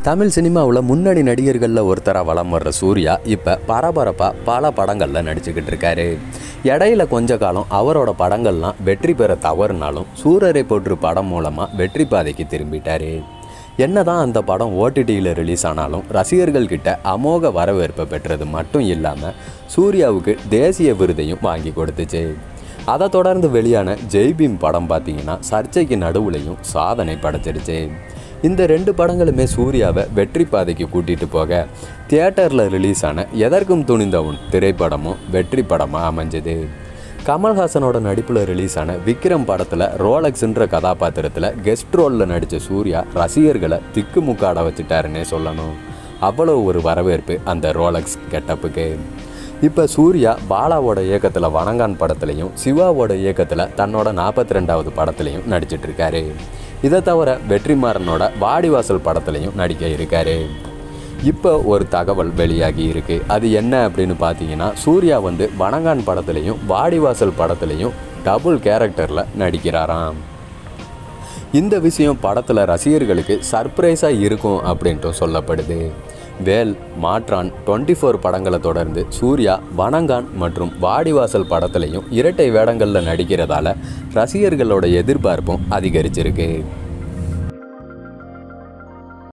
தமிழ் சினிமாவில் முன்னணி நடிகர்களில் ஒருத்தராக வலம் வர்ற சூர்யா இப்போ பரபரப்பாக பல படங்களில் நடிச்சுக்கிட்டு இருக்காரு இடையில கொஞ்ச காலம் அவரோட படங்கள்லாம் வெற்றி பெற தவறுனாலும் சூரரை போற்று படம் மூலமாக வெற்றி பாதைக்கு திரும்பிட்டாரு என்னதான் அந்த படம் ஓடிடியில் ரிலீஸ் ஆனாலும் ரசிகர்கள் கிட்ட அமோக வரவேற்பை பெற்றது மட்டும் இல்லாமல் சூர்யாவுக்கு தேசிய விருதையும் வாங்கி கொடுத்துச்சு அதை தொடர்ந்து வெளியான ஜெய்பீம் படம் பார்த்தீங்கன்னா சர்ச்சைக்கு நடுவுலையும் சாதனை படைச்சிருச்சு இந்த ரெண்டு படங்களுமே சூர்யாவை வெற்றி பாதைக்கு கூட்டிகிட்டு போக தியேட்டரில் ரிலீஸ் ஆன எதற்கும் துணிந்தவன் திரைப்படமும் வெற்றி படமாக அமைஞ்சது கமல்ஹாசனோட நடிப்பில் ரிலீஸ் ஆன விக்ரம் படத்தில் ரோலக்ஸ்ன்ற கதாபாத்திரத்தில் கெஸ்ட் ரோலில் நடித்த சூர்யா ரசிகர்களை திக்குமுக்காட வச்சுட்டாருன்னே சொல்லணும் அவ்வளோ ஒரு வரவேற்பு அந்த ரோலக்ஸ் கெட்டப்புக்கு இப்போ சூர்யா பாலாவோட இயக்கத்தில் வணங்கான் படத்துலையும் சிவாவோட இயக்கத்தில் தன்னோட நாற்பத்தி ரெண்டாவது படத்துலையும் நடிச்சிட்டு இருக்காரு இதை தவிர வெற்றிமாறனோட வாடிவாசல் படத்துலையும் நடிக்க இருக்காரு இப்போ ஒரு தகவல் வெளியாகி இருக்கு அது என்ன அப்படின்னு பார்த்தீங்கன்னா சூர்யா வந்து வணங்கான் படத்துலையும் வாடிவாசல் படத்துலையும் டபுள் கேரக்டரில் நடிக்கிறாராம் இந்த விஷயம் படத்தில் ரசிகர்களுக்கு சர்ப்ரைஸாக இருக்கும் அப்படின்ட்டும் சொல்லப்படுது வேல் மாற்றான் டுவெண்ட்டி ஃபோர் படங்களை தொடர்ந்து சூர்யா வணங்கான் மற்றும் வாடிவாசல் படத்துலையும் இரட்டை வேடங்களில் நடிக்கிறதால ரசிகர்களோட எதிர்பார்ப்பும் அதிகரிச்சிருக்கு